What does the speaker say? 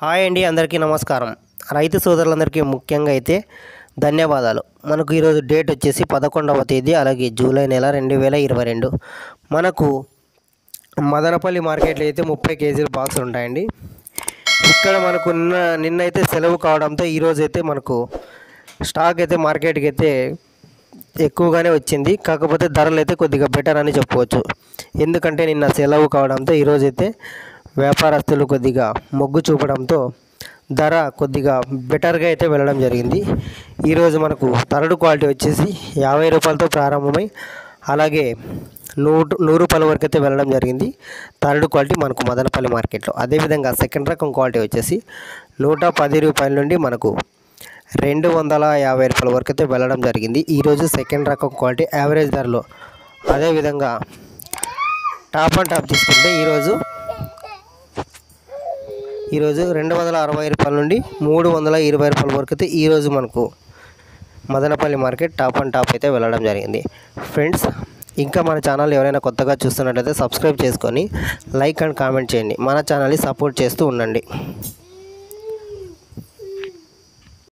hi అండి అందరికీ నమస్కారం రైతు సోదరులందరికీ ముఖ్యంగా అయితే ధన్యవాదాలు మనకు ఈరోజు డేట్ వచ్చేసి పదకొండవ తేదీ అలాగే జూలై నెల రెండు వేల ఇరవై రెండు మనకు మదనపల్లి మార్కెట్లో అయితే ముప్పై కేజీల బాక్సులు ఉంటాయండి ఇక్కడ మనకు నిన్న నిన్న అయితే సెలవు కావడంతో ఈరోజు అయితే మనకు స్టాక్ అయితే మార్కెట్కి అయితే ఎక్కువగానే వచ్చింది కాకపోతే ధరలు అయితే కొద్దిగా బెటర్ అని చెప్పుకోవచ్చు ఎందుకంటే నిన్న సెలవు కావడంతో ఈరోజు అయితే వ్యాపారస్తులు కొద్దిగా మొగ్గు చూపడంతో ధర కొద్దిగా బెటర్గా అయితే వెళ్ళడం జరిగింది ఈరోజు మనకు థర్డ్ క్వాలిటీ వచ్చేసి యాభై రూపాయలతో ప్రారంభమై అలాగే నూట నూరు రూపాయల వరకు అయితే వెళ్ళడం జరిగింది థర్డ్ క్వాలిటీ మనకు మదనపల్లి మార్కెట్లో అదేవిధంగా సెకండ్ రకం క్వాలిటీ వచ్చేసి నూట పది రూపాయల నుండి మనకు రెండు వందల యాభై రూపాయల వరకు అయితే వెళ్ళడం జరిగింది ఈరోజు సెకండ్ రకం క్వాలిటీ యావరేజ్ ధరలో అదేవిధంగా టాప్ అండ్ టాప్ తీసుకుంటే ఈరోజు ఈరోజు రెండు వందల అరవై రూపాయల నుండి మూడు వందల ఇరవై రూపాయల వరకు అయితే ఈరోజు మనకు Madanapalle market top and top అయితే వెళ్ళడం జరిగింది ఫ్రెండ్స్ ఇంకా మన ఛానల్ ఎవరైనా కొత్తగా చూస్తున్నట్లయితే సబ్స్క్రైబ్ చేసుకొని లైక్ అండ్ కామెంట్ చేయండి మన ఛానల్ని సపోర్ట్ చేస్తూ ఉండండి